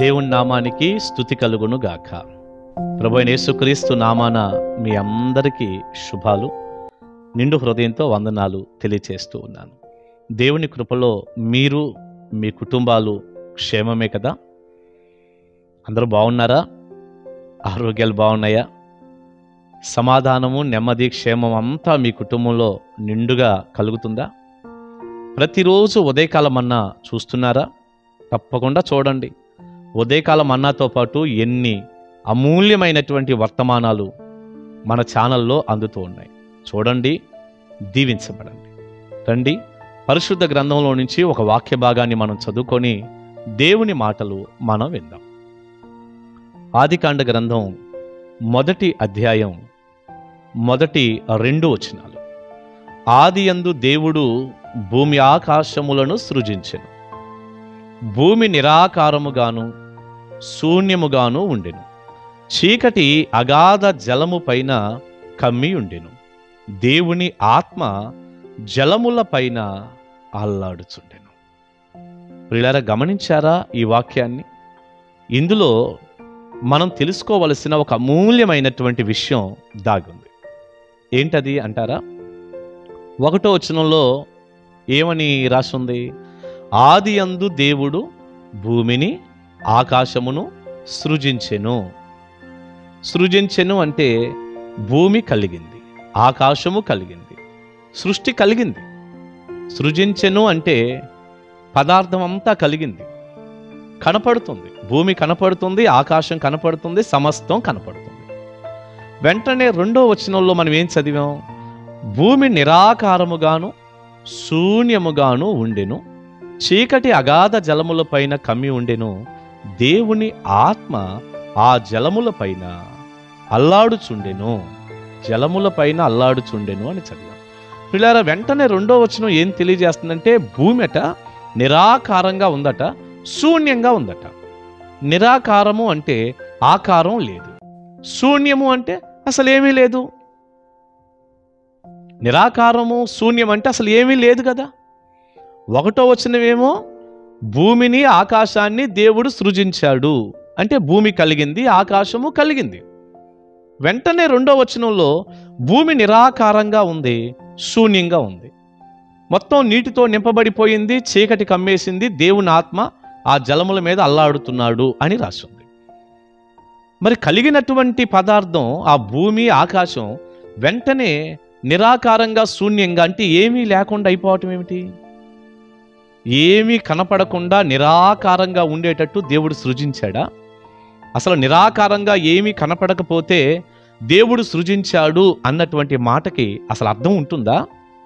దేవుని నామానికి స్థుతి కలుగును గాక ప్రభు అయిన యేసుక్రీస్తు నామాన మీ అందరికీ శుభాలు నిండు హృదయంతో వందనాలు తెలియచేస్తూ ఉన్నాను దేవుని కృపలో మీరు మీ కుటుంబాలు క్షేమమే కదా అందరూ బాగున్నారా ఆరోగ్యాలు బాగున్నాయా సమాధానము నెమ్మది క్షేమం అంతా మీ కుటుంబంలో నిండుగా కలుగుతుందా ప్రతిరోజు ఉదయకాలం అన్నా చూస్తున్నారా తప్పకుండా చూడండి ఉదయకాలం అన్నాతో పాటు ఎన్ని అమూల్యమైనటువంటి వర్తమానాలు మన ఛానల్లో అందుతూ ఉన్నాయి చూడండి దీవించబడండి రండి పరిశుద్ధ గ్రంథంలో నుంచి ఒక వాక్య భాగాన్ని మనం చదువుకొని దేవుని మాటలు మనం విందాం ఆదికాండ గ్రంథం మొదటి అధ్యాయం మొదటి రెండు వచనాలు ఆది యందు దేవుడు భూమి ఆకాశములను సృజించెను భూమి నిరాకారముగాను శూన్యముగాను ఉండెను చీకటి అగాధ జలము పైన కమ్మి ఉండెను దేవుని ఆత్మ జలముల పైన అల్లాడుచుండెను ప్రియులారా గమనించారా ఈ వాక్యాన్ని ఇందులో మనం తెలుసుకోవలసిన ఒక అమూల్యమైనటువంటి విషయం దాగుంది ఏంటది అంటారా ఒకటో వచనంలో ఏమని రాసుంది ఆది అందు దేవుడు భూమిని ఆకాశమును సృజించెను సృజించెను అంటే భూమి కలిగింది ఆకాశము కలిగింది సృష్టి కలిగింది సృజించెను అంటే పదార్థం అంతా కలిగింది కనపడుతుంది భూమి కనపడుతుంది ఆకాశం కనపడుతుంది సమస్తం కనపడుతుంది వెంటనే రెండో వచనంలో మనం ఏం చదివాం భూమి నిరాకారముగాను శూన్యముగాను ఉండెను చీకటి అగాధ జలముల పైన కమ్మి ఉండెను దేవుని ఆత్మ ఆ జలముల పైన అల్లాడుచుండెను జలముల పైన అల్లాడుచుండెను అని చదివాం పిల్లారా వెంటనే రెండో వచనం ఏం తెలియజేస్తుందంటే భూమి అట నిరాకారంగా ఉందట శూన్యంగా ఉందట నిరాకారము అంటే ఆకారం లేదు శూన్యము అంటే అసలు ఏమీ లేదు నిరాకారము శూన్యం అంటే అసలు ఏమీ లేదు కదా ఒకటో వచనమేమో భూమిని ఆకాశాన్ని దేవుడు సృజించాడు అంటే భూమి కలిగింది ఆకాశము కలిగింది వెంటనే రెండో వచనంలో భూమి నిరాకారంగా ఉంది శూన్యంగా ఉంది మొత్తం నీటితో నింపబడిపోయింది చీకటి కమ్మేసింది దేవుని ఆత్మ ఆ జలముల మీద అల్లాడుతున్నాడు అని రాసింది మరి కలిగినటువంటి పదార్థం ఆ భూమి ఆకాశం వెంటనే నిరాకారంగా శూన్యంగా అంటే ఏమీ లేకుండా అయిపోవటం ఏమిటి ఏమీ కనపడకుండా నిరాకారంగా ఉండేటట్టు దేవుడు సృజించాడా అసలు నిరాకారంగా ఏమీ కనపడకపోతే దేవుడు సృజించాడు అన్నటువంటి మాటకి అసలు అర్థం ఉంటుందా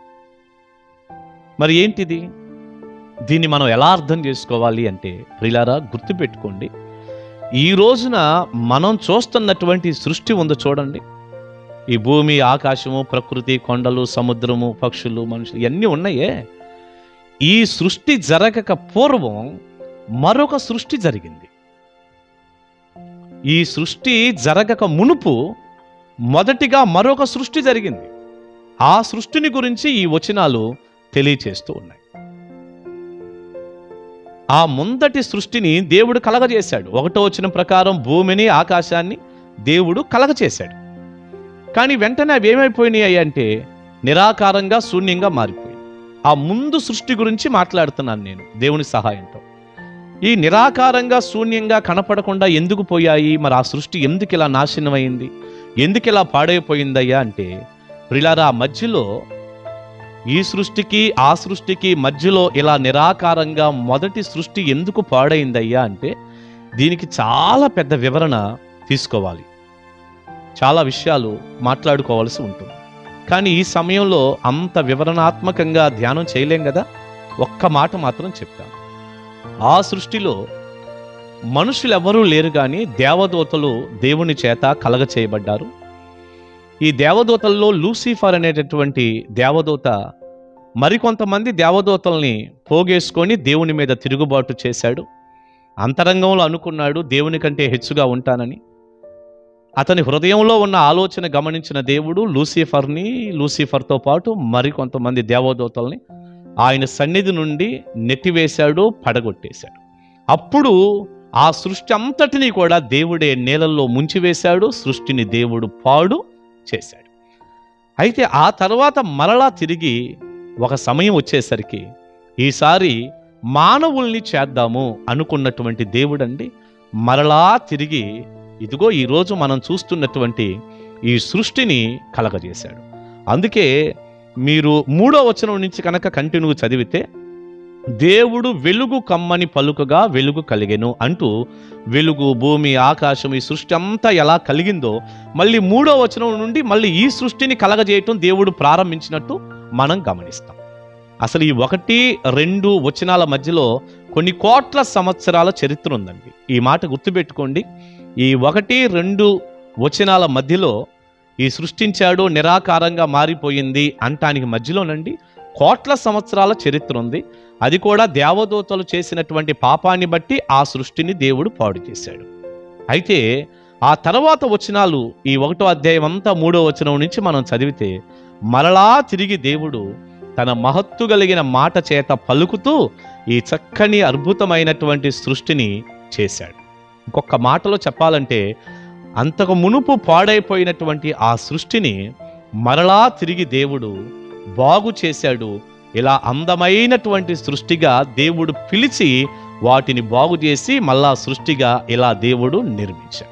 మరి ఏంటిది దీన్ని మనం ఎలా అర్థం చేసుకోవాలి అంటే ప్రిలారా గుర్తుపెట్టుకోండి ఈ రోజున మనం చూస్తున్నటువంటి సృష్టి ఉందో చూడండి ఈ భూమి ఆకాశము ప్రకృతి కొండలు సముద్రము పక్షులు మనుషులు ఇవన్నీ ఉన్నాయే ఈ సృష్టి జరగక పూర్వం మరొక సృష్టి జరిగింది ఈ సృష్టి జరగక మునుపు మొదటిగా మరొక సృష్టి జరిగింది ఆ సృష్టిని గురించి ఈ వచనాలు తెలియచేస్తూ ఉన్నాయి ఆ ముందటి సృష్టిని దేవుడు కలగజేశాడు ఒకటో వచనం ప్రకారం భూమిని ఆకాశాన్ని దేవుడు కలగచేశాడు కానీ వెంటనే అవి ఏమైపోయినాయి అంటే నిరాకారంగా శూన్యంగా మారిపోయి ఆ ముందు సృష్టి గురించి మాట్లాడుతున్నాను నేను దేవుని సహాయంతో ఈ నిరాకారంగా శూన్యంగా కనపడకుండా ఎందుకు పోయాయి మరి ఆ సృష్టి ఎందుకు ఇలా నాశనమైంది ఎందుకు ఇలా పాడైపోయిందయ్యా అంటే ప్రిలారా ఆ మధ్యలో ఈ సృష్టికి ఆ సృష్టికి మధ్యలో ఇలా నిరాకారంగా మొదటి సృష్టి ఎందుకు పాడైందయ్యా అంటే దీనికి చాలా పెద్ద వివరణ తీసుకోవాలి చాలా విషయాలు మాట్లాడుకోవాల్సి ఉంటుంది కానీ ఈ సమయంలో అంత వివరణాత్మకంగా ధ్యానం చేయలేం కదా ఒక్క మాట మాత్రం చెప్తాను ఆ సృష్టిలో మనుషులెవరూ లేరు కానీ దేవదూతలు దేవుని చేత కలగ చేయబడ్డారు ఈ దేవదూతల్లో లూసిఫర్ అనేటటువంటి దేవదూత మరికొంతమంది దేవదూతల్ని పోగేసుకొని దేవుని మీద తిరుగుబాటు చేశాడు అంతరంగంలో అనుకున్నాడు దేవుని కంటే హెచ్చుగా ఉంటానని అతని హృదయంలో ఉన్న ఆలోచన గమనించిన దేవుడు లూసిఫర్ని లూసిఫర్తో పాటు మరికొంతమంది దేవదూతల్ని ఆయన సన్నిధి నుండి నెట్టివేశాడు పడగొట్టేశాడు అప్పుడు ఆ సృష్టి అంతటినీ కూడా దేవుడే నేలల్లో ముంచివేశాడు సృష్టిని దేవుడు పాడు చేశాడు అయితే ఆ తర్వాత మరలా తిరిగి ఒక సమయం వచ్చేసరికి ఈసారి మానవుల్ని చేద్దాము అనుకున్నటువంటి దేవుడండి మరలా తిరిగి ఇదిగో ఈరోజు మనం చూస్తున్నటువంటి ఈ సృష్టిని కలగజేశాడు అందుకే మీరు మూడో వచనం నుంచి కనుక కంటిన్యూ చదివితే దేవుడు వెలుగు కమ్మని పలుకగా వెలుగు కలిగెను అంటూ వెలుగు భూమి ఆకాశం ఈ సృష్టి అంతా ఎలా కలిగిందో మళ్ళీ మూడో వచనం నుండి మళ్ళీ ఈ సృష్టిని కలగజేయటం దేవుడు ప్రారంభించినట్టు మనం గమనిస్తాం అసలు ఈ ఒకటి రెండు వచనాల మధ్యలో కొన్ని కోట్ల సంవత్సరాల చరిత్ర ఉందండి ఈ మాట గుర్తుపెట్టుకోండి ఈ ఒకటి రెండు వచనాల మధ్యలో ఈ సృష్టించాడు నిరాకారంగా మారిపోయింది అంటానికి మధ్యలోనండి కోట్ల సంవత్సరాల చరిత్ర ఉంది అది కూడా దేవదూతలు చేసినటువంటి పాపాన్ని బట్టి ఆ సృష్టిని దేవుడు పాడు చేశాడు అయితే ఆ తర్వాత వచనాలు ఈ ఒకటో అధ్యాయం అంతా మూడో వచనం నుంచి మనం చదివితే మరలా తిరిగి దేవుడు తన మహత్తు కలిగిన మాట చేత పలుకుతూ ఈ చక్కని అద్భుతమైనటువంటి సృష్టిని చేశాడు ఇంకొక మాటలో చెప్పాలంటే అంతకు మునుపు పాడైపోయినటువంటి ఆ సృష్టిని మరలా తిరిగి దేవుడు బాగు చేశాడు ఇలా అందమైనటువంటి సృష్టిగా దేవుడు పిలిచి వాటిని బాగు చేసి మళ్ళా సృష్టిగా ఇలా దేవుడు నిర్మించాడు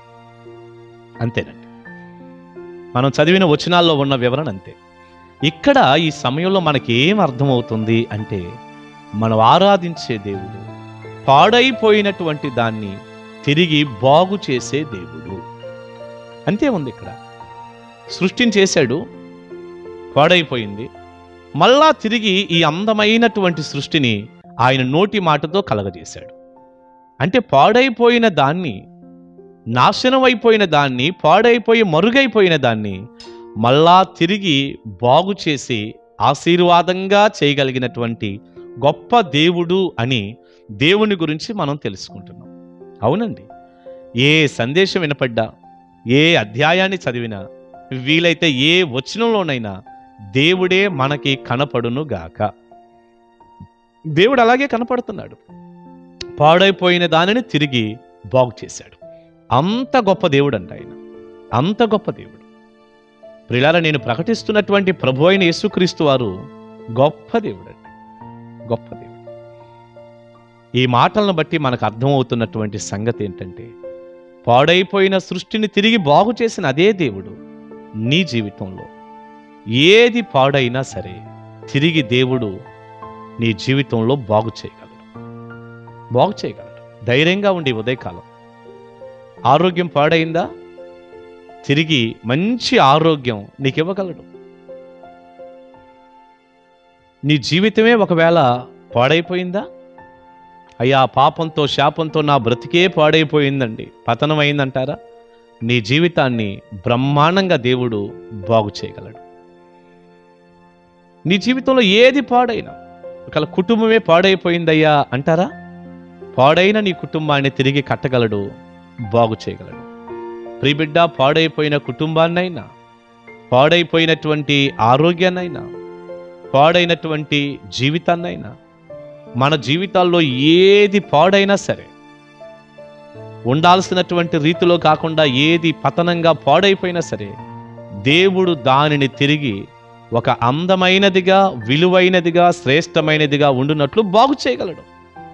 అంతేనండి మనం చదివిన వచనాల్లో ఉన్న వివరణ అంతే ఇక్కడ ఈ సమయంలో మనకి ఏం అర్థమవుతుంది అంటే మనం ఆరాధించే దేవుడు పాడైపోయినటువంటి దాన్ని తిరిగి బాగు చేసే దేవుడు అంతే ఉంది ఇక్కడ సృష్టిని చేశాడు పాడైపోయింది మళ్ళా తిరిగి ఈ అందమైనటువంటి సృష్టిని ఆయన నోటి మాటతో కలగజేశాడు అంటే పాడైపోయిన దాన్ని నాశనం అయిపోయిన దాన్ని పాడైపోయి మరుగైపోయిన దాన్ని మళ్ళా తిరిగి బాగు చేసి ఆశీర్వాదంగా చేయగలిగినటువంటి గొప్ప దేవుడు అని దేవుని గురించి మనం తెలుసుకుంటున్నాం అవునండి ఏ సందేశం వినపడ్డా ఏ అధ్యాయాన్ని చదివినా వీలైతే ఏ వచనంలోనైనా దేవుడే మనకి కనపడును గాక దేవుడు అలాగే కనపడుతున్నాడు పాడైపోయిన దానిని తిరిగి బాగు చేశాడు అంత గొప్ప దేవుడు అంట ఆయన అంత గొప్ప దేవుడు ప్రిలార నేను ప్రకటిస్తున్నటువంటి ప్రభు అయిన యేసుక్రీస్తు వారు గొప్ప దేవుడు అండి గొప్ప దేవుడు ఈ మాటలను బట్టి మనకు అర్థమవుతున్నటువంటి సంగతి ఏంటంటే పాడైపోయిన సృష్టిని తిరిగి బాగు చేసిన అదే దేవుడు నీ జీవితంలో ఏది పాడైనా సరే తిరిగి దేవుడు నీ జీవితంలో బాగు చేయగలడు బాగు చేయగలడు ధైర్యంగా ఉండి ఉదయకాలం ఆరోగ్యం పాడైందా తిరిగి మంచి ఆరోగ్యం నీకు ఇవ్వగలడు నీ జీవితమే ఒకవేళ పాడైపోయిందా అయ్యా పాపంతో శాపంతో నా బ్రతికే పాడైపోయిందండి పతనమైందంటారా నీ జీవితాన్ని బ్రహ్మాండంగా దేవుడు బాగు చేయగలడు నీ జీవితంలో ఏది పాడైనా ఒకవేళ కుటుంబమే పాడైపోయిందయ్యా అంటారా పాడైన నీ కుటుంబాన్ని తిరిగి కట్టగలడు బాగు చేయగలడు ప్రిబిడ్డ పాడైపోయిన కుటుంబాన్నైనా పాడైపోయినటువంటి ఆరోగ్యాన్నైనా పాడైనటువంటి జీవితాన్నైనా మన జీవితాల్లో ఏది పాడైనా సరే ఉండాల్సినటువంటి రీతిలో కాకుండా ఏది పతనంగా పాడైపోయినా సరే దేవుడు దానిని తిరిగి ఒక అందమైనదిగా విలువైనదిగా శ్రేష్టమైనదిగా ఉండునట్లు బాగు చేయగలడు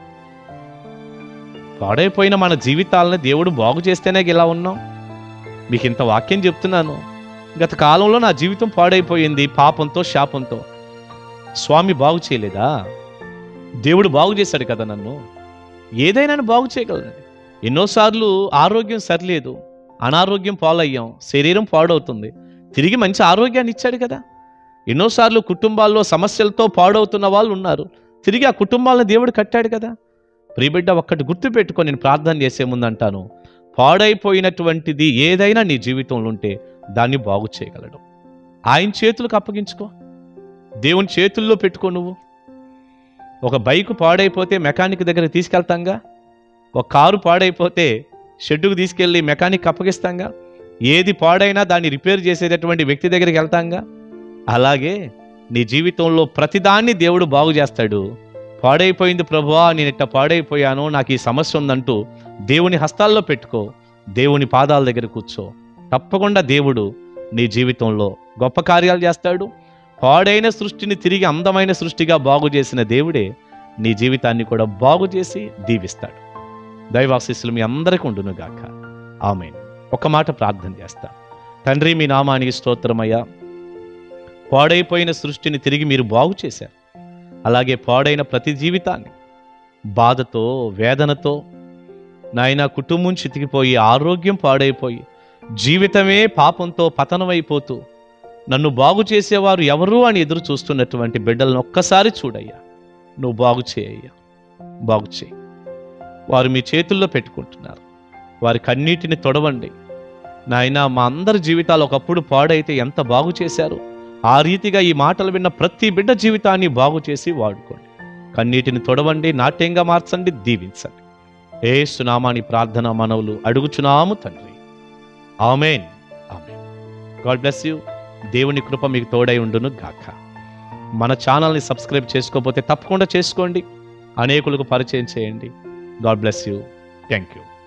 పాడైపోయిన మన జీవితాలను దేవుడు బాగు చేస్తేనే ఇలా ఉన్నాం మీకు ఇంత వాక్యం చెప్తున్నాను గత కాలంలో నా జీవితం పాడైపోయింది పాపంతో శాపంతో స్వామి బాగు చేయలేదా దేవుడు బాగు చేశాడు కదా నన్ను ఏదైనా బాగు చేయగలను ఎన్నోసార్లు ఆరోగ్యం సరిలేదు అనారోగ్యం పాలయ్యాం శరీరం పాడవుతుంది తిరిగి మంచి ఆరోగ్యాన్ని ఇచ్చాడు కదా ఎన్నోసార్లు కుటుంబాల్లో సమస్యలతో పాడవుతున్న వాళ్ళు ఉన్నారు తిరిగి ఆ కుటుంబాలను దేవుడు కట్టాడు కదా ప్రియబిడ్డ ఒక్కటి గుర్తుపెట్టుకొని నేను ప్రార్థన చేసే ముందు అంటాను పాడైపోయినటువంటిది ఏదైనా నీ జీవితంలో ఉంటే దాన్ని బాగు చేయగలడు ఆయన చేతులకు అప్పగించుకో దేవుని చేతుల్లో పెట్టుకో నువ్వు ఒక బైక్ పాడైపోతే మెకానిక్ దగ్గర తీసుకెళ్తాంగా ఒక కారు పాడైపోతే షెడ్డుకు తీసుకెళ్ళి మెకానిక్ అప్పగిస్తాంగా ఏది పాడైనా దాన్ని రిపేర్ చేసేటటువంటి వ్యక్తి దగ్గరికి వెళ్తాంగా అలాగే నీ జీవితంలో ప్రతిదాన్ని దేవుడు బాగు చేస్తాడు పాడైపోయింది ప్రభువా నేను ఇట్ట పాడైపోయాను నాకు ఈ సమస్య ఉందంటూ దేవుని హస్తాల్లో పెట్టుకో దేవుని పాదాల దగ్గర కూర్చో తప్పకుండా దేవుడు నీ జీవితంలో గొప్ప కార్యాలు చేస్తాడు పాడైన సృష్టిని తిరిగి అందమైన సృష్టిగా బాగు చేసిన దేవుడే నీ జీవితాన్ని కూడా బాగు చేసి దీవిస్తాడు దైవాశీస్సులు మీ అందరికీ ఉండును గాక ఆమె ఒక మాట ప్రార్థన చేస్తా తండ్రి మీ నామానికి స్తోత్రమయ్యా పాడైపోయిన సృష్టిని తిరిగి మీరు బాగు చేశారు అలాగే పాడైన ప్రతి జీవితాన్ని బాధతో వేదనతో నాయన కుటుంబం చితికిపోయి ఆరోగ్యం పాడైపోయి జీవితమే పాపంతో పతనమైపోతూ నన్ను బాగు చేసేవారు ఎవరు అని ఎదురు చూస్తున్నటువంటి బిడ్డలను ఒక్కసారి చూడయ్యా నువ్వు బాగు చేయయ్యా బాగు చేయి వారు మీ చేతుల్లో పెట్టుకుంటున్నారు వారి కన్నీటిని తొడవండి నాయన మా అందరి జీవితాలు ఒకప్పుడు పాడైతే ఎంత బాగు చేశారు ఆ రీతిగా ఈ మాటలు విన్న ప్రతి బిడ్డ జీవితాన్ని బాగు చేసి వాడుకోండి కన్నీటిని తొడవండి నాట్యంగా మార్చండి దీవించండి ఏ సునామాని ప్రార్థన మనవులు అడుగుచున్నాము తండ్రి amen amen God bless you దేవుని కృప మీకు తోడై ఉండును గాక మన ఛానల్ని సబ్స్క్రైబ్ చేసుకోకపోతే తప్పకుండా చేసుకోండి అనేకులకు పరిచయం చేయండి God bless you thank you